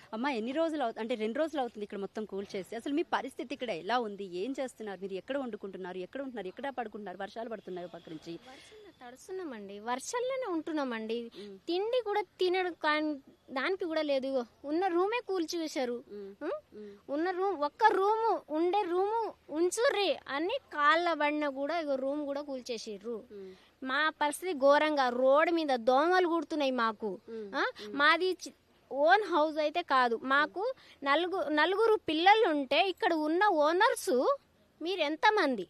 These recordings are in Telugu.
అమ్మ ఎన్ని రోజులు అవుతుంది అంటే రెండు రోజులు అవుతుంది ఇక్కడ మొత్తం కూల్చేసి అసలు మీ పరిస్థితి ఇక్కడ ఎలా ఉంది ఏం చేస్తున్నారు మీరు ఎక్కడ వండుకుంటున్నారు ఎక్కడ ఉంటున్నారు ఎక్కడ పడుకుంటున్నారు వర్షాలు పడుతున్నాయి పక్క నుంచి వర్షంలో తడుస్తున్నామండి వర్షాల్లోనే ఉంటున్నామండి తిండి కూడా తినడు కానీ దానికి కూడా లేదు ఇగో, ఉన్న రూమే కూల్చివేశారు ఉం? ఉన్న రూమ్ ఒక్క రూము ఉండే రూము ఉంచుర్రి అని కాళ్ళ పడిన కూడా ఇగో రూమ్ కూడా కూల్చేసిర్రు మా పరిస్థితి ఘోరంగా రోడ్డు మీద దోమలు కుడుతున్నాయి మాకు ఆ? మాది చి- ఓన్ హౌస్ అయితే కాదు మాకు నలుగు నలుగురు పిల్లలు ఉంటే ఇక్కడ ఉన్న ఓనర్స్ మీరు ఎంతమంది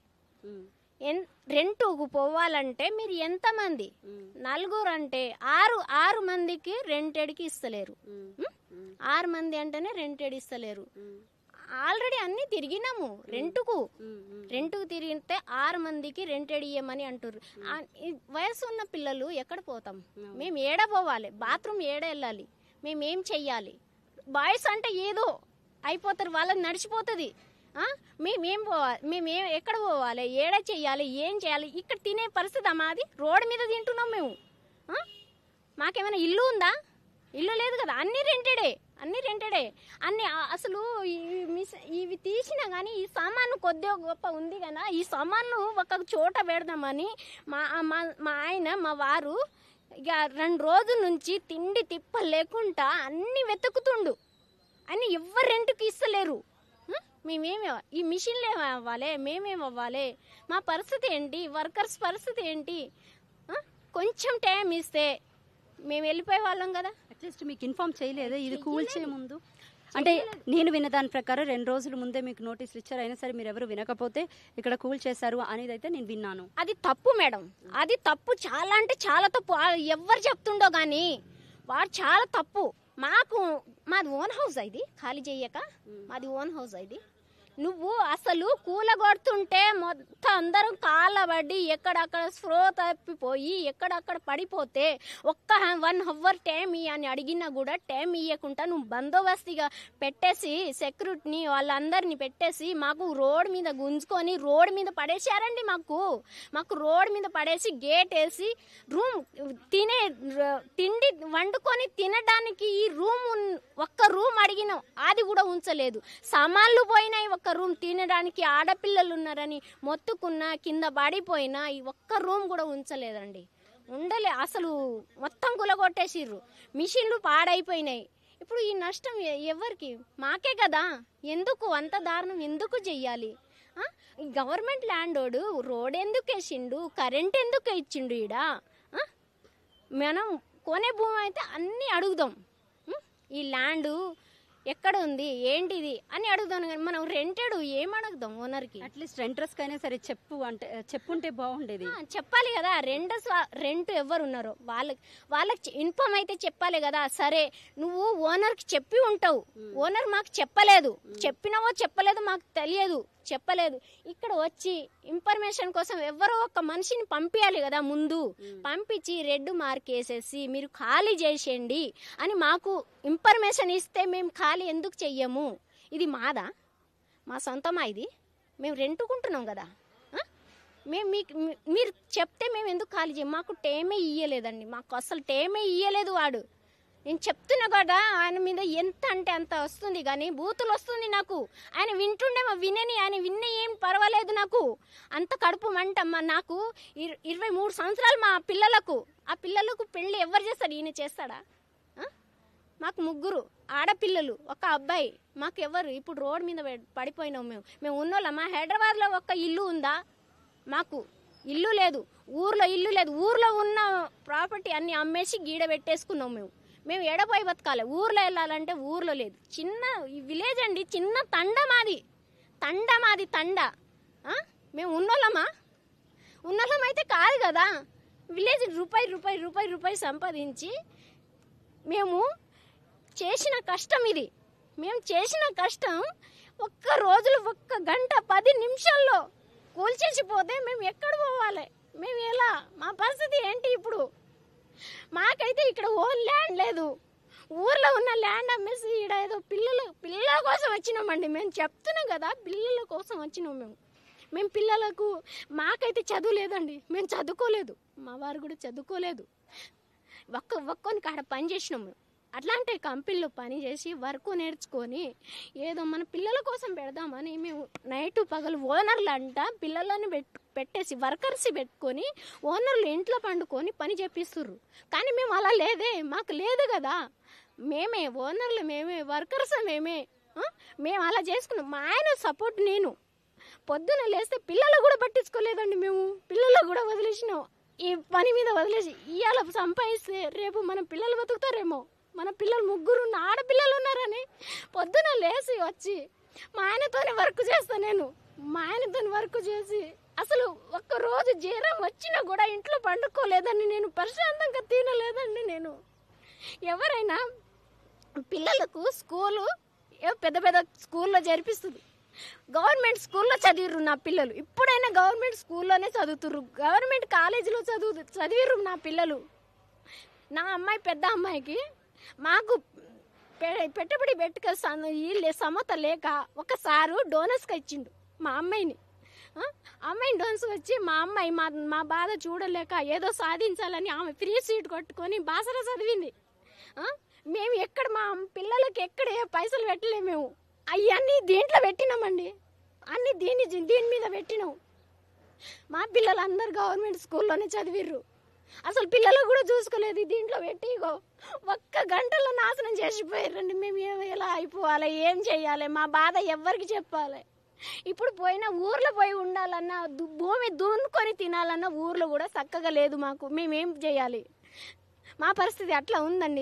ఎన్ రెంటుకు పోవాలంటే మీరు ఎంతమంది నలుగురు అంటే ఆరు ఆరు మందికి రెంటెడ్కి ఇస్తలేరు ఉం? ఆరు మంది అంటేనే రెంటెడ్ ఇస్తలేరు ఆల్రెడీ అన్ని తిరిగినాము రెంటుకు రెంటుకు తిరిగితే ఆరు మందికి రెంటెడ్ ఇయ్యమని అంటారు ఆ, ఈ వయసు ఉన్న పిల్లలు ఎక్కడ పోతాం మేము ఏడ పోవాలి బాత్రూమ్ ఏడ వెళ్ళాలి మేము ఏం చెయ్యాలి బాయ్స్ అంటే ఏదో అయిపోతారు వాళ్ళకి నడిచిపోతుంది ఆ? మేమేం పోవాలి మేమేం ఎక్కడ పోవాలి ఏడ చెయ్యాలి ఏం చేయాలి ఇక్కడ తినే పరిస్థితి మాది రోడ్డు మీద తింటున్నాం మేము ఆ? మాకేమైనా ఇల్లు ఉందా ఇల్లు లేదు కదా అన్ని రెంటెడే అన్ని రెంటెడే అన్ని ఆ- అసలు ఈ మిస్ ఇవి తీసినా కానీ ఈ సామాను కొద్దిగా గొప్ప ఉంది కదా ఈ సామాన్లు ఒక చోట పెడదామని మా మా మా ఆయన మా వారు ఇక రెండు రోజుల నుంచి తిండి తిప్ప లేకుండా అన్ని వెతుకుతుండు అని ఎవ్వరు రెంట్కి ఇస్తలేరు హ? మేమేమి అవ్వ- ఈ మిషన్లు ఏమి అవ్వాలి మేమేం అవ్వాలి మా పరిస్థితి ఏంటి వర్కర్స్ పరిస్థితి ఏంటి ఆ? కొంచెం టైం ఇస్తే మేము వెళ్ళిపోయే వాళ్ళం కదా అట్లీస్ట్ మీకు ఇన్ఫార్మ్ చేయలేదా ఇది కూల్చే ముందు అంటే నేను విన్న దాని ప్రకారం రెండు రోజుల ముందే మీకు నోటీసులు ఇచ్చారు అయినా సరే మీరు ఎవరు వినకపోతే ఇక్కడ కూల్ చేశారు అనేది అయితే నేను విన్నాను అది తప్పు మేడం అది తప్పు చాలా అంటే చాలా తప్పు ఆ ఎవ్వరు చెప్తుండో కానీ వాడు చాలా తప్పు మాకు మాది ఓన్ హౌస్ ఇది ఖాళీ చెయ్యక మాది ఓన్ హౌస్ ఇది నువ్వు అసలు కూలగొడుతుంటే మొత్తం అందరం కాళ్ళబడి ఎక్కడక్కడ స్ప్రో తప్పిపోయి ఎక్కడక్కడ పడిపోతే ఒక్క వన్ అవర్ టైం ఇయ్యి అని అడిగినా కూడా టైం ఇవ్వకుండా నువ్వు బందోబస్తుగా పెట్టేసి సెక్యూరిటీని వాళ్ళందరినీ పెట్టేసి మాకు రోడ్ మీద గుంజుకొని రోడ్ మీద పడేసారండి మాకు మాకు రోడ్ మీద పడేసి గేట్ వేసి రూమ్ తినే ర- తిండి వండుకొని తినడానికి ఈ రూమ్ ఉన్- ఒక్క రూమ్ అడిగినాం అది కూడా ఉంచలేదు సామాన్లు పోయినాయి ఒక్క రూమ్ తినడానికి ఆడపిల్లలు ఉన్నారని మొత్తుకున్న కింద పడిపోయినా ఈ ఒక్క రూమ్ కూడా ఉంచలేదండి ఉండలే అసలు మొత్తం కులగొట్టేసిర్రు మిషన్లు పాడైపోయినాయి ఇప్పుడు ఈ నష్టం ఎ- ఎవరికి మాకే కదా ఎందుకు అంత దారుణం ఎందుకు చెయ్యాలి ఆ? ఈ గవర్నమెంట్ ల్యాండోడు రోడ్ ఎందుకు వేసిండు కరెంట్ ఎందుకు ఇచ్చిండు ఈడ ఆ? మనం కొనే భూమి అయితే అన్నీ అడుగుదాం ఉం? ఈ ల్యాండ్ ఎక్కడ ఉంది ఏంటిది అని అడుగుదాం కానీ మనం రెంటెడ్ ఏం అడుగుదాం ఓనర్కి అట్లీస్ట్ రెంట్రస్ కైనా సరే చెప్పు అంటే చెప్పుంటే బాగుండేది ఆ, చెప్పాలి కదా రెంట్ రెంట్ ఎవరు ఉన్నారో వాళ్ళకి వాళ్ళకి ఇన్ఫామ్ అయితే చెప్పాలి కదా సరే నువ్వు ఓనర్కి చెప్పి ఉంటావు ఓనర్ మాకు చెప్పలేదు చెప్పినావో చెప్పలేదో మాకు తెలియదు చెప్పలేదు ఇక్కడ వచ్చి ఇన్ఫర్మేషన్ కోసం ఎవరో ఒక మనిషిని పంపించాలి కదా ముందు పంపించి రెడ్ మార్క్ వేసేసి మీరు ఖాళీ చేసేయండి అని మాకు ఇన్ఫర్మేషన్ ఇస్తే మేము ఖాళీ ఎందుకు చెయ్యము ఇది మాదా మా సొంతమా ఇది మేము రెంటుకుంటున్నాం కదా ఆ? మేము మీకు మీ- మీరు చెప్తే మేము ఎందుకు ఖాళీ చేయం మాకు టేమే ఇయ్యలేదండి మాకు అసలు టేమే ఇయ్యలేదు వాడు నేను చెప్తున్నా కదా ఆయన మీద ఎంత అంటే అంత వస్తుంది కానీ బూతులు వస్తుంది నాకు ఆయన వింటుండేమో వినని ఆయన విన్న ఏం పర్వాలేదు నాకు అంత కడుపు మంట అమ్మ నాకు ఇర- ఇరవై మూడు సంవత్సరాలు మా పిల్లలకు ఆ పిల్లలకు పెళ్ళి ఎవరు చేస్తాడు ఈయన చేస్తాడా ఆ? మాకు ముగ్గురు ఆడపిల్లలు ఒక అబ్బాయి మాకు ఎవరు ఇప్పుడు రోడ్ మీద పె- పడిపోయినాం మేము మేము ఉన్నోళ్ళమా హైదరాబాద్లో ఒక ఇల్లు ఉందా మాకు ఇల్లు లేదు ఊర్లో ఇల్లు లేదు ఊర్లో ఉన్న ప్రాపర్టీ అన్ని అమ్మేసి గీడ పెట్టేసుకున్నాం మేము మేము ఎడపోయి బతకాలి ఊర్లో వెళ్ళాలంటే ఊర్లో లేదు చిన్న ఈ విలేజ్ అండి చిన్న తండ మాది తండ మాది తండ ఆ? మేము ఉన్నోళ్ళమా ఉన్నోళ్ళం అయితే కాదు కదా విలేజ్ రూపాయి రూపాయి రూపాయి రూపాయి సంపాదించి మేము చేసిన కష్టం ఇది మేము చేసిన కష్టం ఒక్క రోజులు ఒక్క గంట పది నిమిషాల్లో కూల్చేసిపోతే మేము ఎక్కడ పోవాలి మేము ఎలా మా పరిస్థితి ఏంటి ఇప్పుడు మాకైతే ఇక్కడ ఓన్ ల్యాండ్ లేదు ఊర్లో ఉన్న ల్యాండ్ అమ్మేసి ఈడ ఏదో పిల్లలు పిల్లల కోసం వచ్చినామండి మేము చెప్తున్నాం కదా పిల్లల కోసం వచ్చినాం మేము మేము పిల్లలకు మాకైతే చదువు లేదండి మేము చదువుకోలేదు మా వారు కూడా చదువుకోలేదు ఒక్క ఒక్కొని కాడ పని చేసినాం మేము అట్లాంటి కంపెనీలో పని చేసి వర్క్ నేర్చుకొని ఏదో మన పిల్లల కోసం పెడదామని మేము నైట్ పగలు ఓనర్లు అంట పిల్లలని పెట్ పెట్టేసి వర్కర్స్ పెట్టుకొని ఓనర్లు ఇంట్లో పండుకొని పని చేపిస్తుర్రు కానీ మేము అలా లేదే మాకు లేదు కదా మేమే ఓనర్లు మేమే వర్కర్స్ మేమే ఆ? మేము అలా చేసుకున్నాం మా ఆయన సపోర్ట్ నేను పొద్దున లేస్తే పిల్లలు కూడా పట్టించుకోలేదండి మేము పిల్లలు కూడా వదిలేసినాం ఈ పని మీద వదిలేసి ఇవాళ సంపాదిస్తే రేపు మన పిల్లలు బతుకుతారేమో మన పిల్లలు ముగ్గురు ఉన్న ఆడపిల్లలు ఉన్నారని పొద్దున లేచి వచ్చి మా ఆయనతోనే వర్క్ చేస్తా నేను మా ఆయనతో వర్క్ చేసి అసలు ఒక్క రోజు జీరం వచ్చినా కూడా ఇంట్లో పండుకోలేదండి నేను ప్రశాంతంగా తినలేదండి నేను ఎవరైనా పిల్లలకు స్కూలు ఏ పెద్ద పెద్ద స్కూల్లో చేర్పిస్తుంది గవర్నమెంట్ స్కూల్లో చదివిర్రు నా పిల్లలు ఇప్పుడైనా గవర్నమెంట్ స్కూల్లోనే చదువుతుర్రు గవర్నమెంట్ కాలేజీలో చదువు చదివిర్రు నా పిల్లలు నా అమ్మాయి పెద్ద అమ్మాయికి మాకు పె- పెట్టుబడి పెట్టుక వీళ్ళే సమత లేక ఒక సారు డోనస్గా ఇచ్చిండు మా అమ్మాయిని ఆ? అమ్మాయిని డోన్స్ వచ్చి మా అమ్మాయి మా మా బాధ చూడలేక ఏదో సాధించాలని ఆమె ఫ్రీ సీట్ కొట్టుకొని బాసర చదివింది ఆ? మేము ఎక్కడ మా పిల్లలకి ఎక్కడ ఏ పైసలు పెట్టలే మేము అవన్నీ దీంట్లో పెట్టినామండి అన్ని దీని దీని మీద పెట్టినాం మా పిల్లలు అందరు గవర్నమెంట్ స్కూల్లోనే చదివిర్రు అసలు పిల్లలు కూడా చూసుకోలేదు దీంట్లో పెట్టి ఇగో ఒక్క గంటలో నాశనం చేసిపోయారండి మేము ఏ- ఎలా అయిపోవాలి ఏం చేయాలి మా బాధ ఎవ్వరికి చెప్పాలి ఇప్పుడు పోయినా ఊర్లో పోయి ఉండాలన్నా దు- భూమి దున్నుకొని తినాలన్నా ఊర్లో కూడా చక్కగా లేదు మాకు మేమేం చేయాలి మా పరిస్థితి అట్లా ఉందండి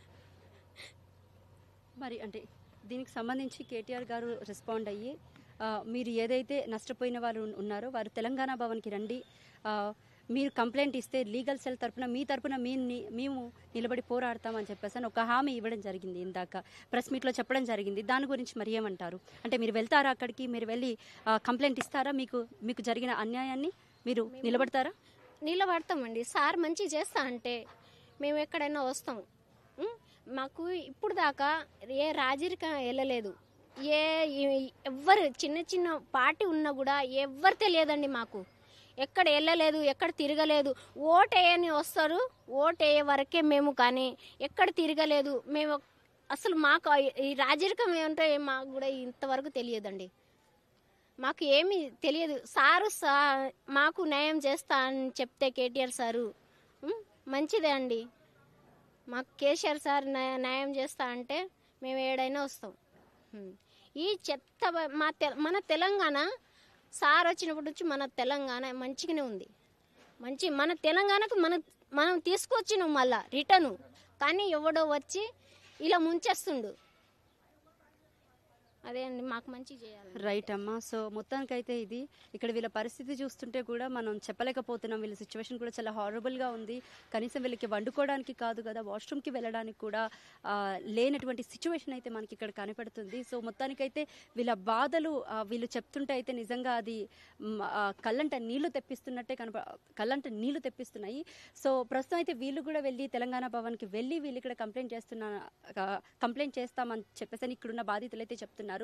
మరి అంటే దీనికి సంబంధించి కేటీఆర్ గారు రెస్పాండ్ అయ్యి ఆ, మీరు ఏదైతే నష్టపోయిన వాళ్ళు ఉన్- ఉన్నారో వారు తెలంగాణ భవన్కి రండి ఆ, మీరు కంప్లైంట్ ఇస్తే లీగల్ సెల్ తరపున మీ తరపున మీ ని- మేము నిలబడి పోరాడతామని చెప్పేసి అని ఒక హామీ ఇవ్వడం జరిగింది ఇందాక ప్రెస్ మీట్లో చెప్పడం జరిగింది దాని గురించి మరి ఏమంటారు అంటే మీరు వెళ్తారా అక్కడికి మీరు వెళ్ళి ఆ, కంప్లైంట్ ఇస్తారా మీకు మీకు జరిగిన అన్యాయాన్ని మీరు నిలబడతారా నిలబడతామండి సార్ మంచి చేస్తా అంటే మేము ఎక్కడైనా వస్తాం ఉం? మాకు ఇప్పుడు దాకా ఏ రాజరిక వెళ్ళలేదు ఏ ఈ- ఎవ్వరు చిన్న చిన్న పార్టీ ఉన్నా కూడా ఎవ్వరు తెలియదండి మాకు ఎక్కడ వెళ్ళలేదు ఎక్కడ తిరగలేదు ఓటేయని వస్తారు ఓటేయ వరకే మేము కానీ ఎక్కడ తిరగలేదు మేము అసలు మాకు ఈ రాజరికం ఏమంటే మాకు కూడా ఇంతవరకు తెలియదండి మాకు ఏమీ తెలియదు సారు సా మాకు న్యాయం చేస్తా అని చెప్తే కేటీఆర్ సారు ఉం, మంచిదే అండి మాకు కేసీఆర్ సార్ న్యాయ- న్యాయం చేస్తా అంటే మేము ఏడైనా వస్తాం ఉం. ఈ చెత్త బ- మా తె మన తెలంగాణ సార్ వచ్చినప్పటి నుంచి మన తెలంగాణ మంచిగానే ఉంది మంచి మన తెలంగాణకు మన మనం తీసుకొచ్చినాం మళ్ళా రిటర్ను కానీ ఎవడో వచ్చి ఇలా ముంచేస్తుండు అదే అండి మాకు మంచి చేయాలి రైట్ అమ్మా సో మొత్తానికైతే ఇది ఇక్కడ వీళ్ళ పరిస్థితి చూస్తుంటే కూడా మనం చెప్పలేకపోతున్నాం వీళ్ళ సిచ్యువేషన్ కూడా చాలా హారబుల్గా ఉంది కనీసం వీళ్ళకి వండుకోవడానికి కాదు కదా వాష్రూమ్కి వెళ్ళడానికి కూడా ఆ, లేనటువంటి సిచ్యువేషన్ అయితే మనకి ఇక్కడ కనపడుతుంది సో మొత్తానికైతే వీళ్ళ బాధలు ఆ, వీళ్ళు చెప్తుంటే అయితే నిజంగా అది మ్, ఆ, కళ్ళంట నీళ్లు తెప్పిస్తున్నట్టే కనప కళ్ళంట నీళ్లు తెప్పిస్తున్నాయి సో ప్రస్తుతం అయితే వీళ్ళు కూడా వెళ్ళి తెలంగాణ భవన్కి వెళ్ళి వీళ్ళు ఇక్కడ కంప్లైంట్ చేస్తున్న కంప్లైంట్ చేస్తామని చెప్పేసి అని ఇక్కడున్న బాధితులు అయితే చెప్తున్నారు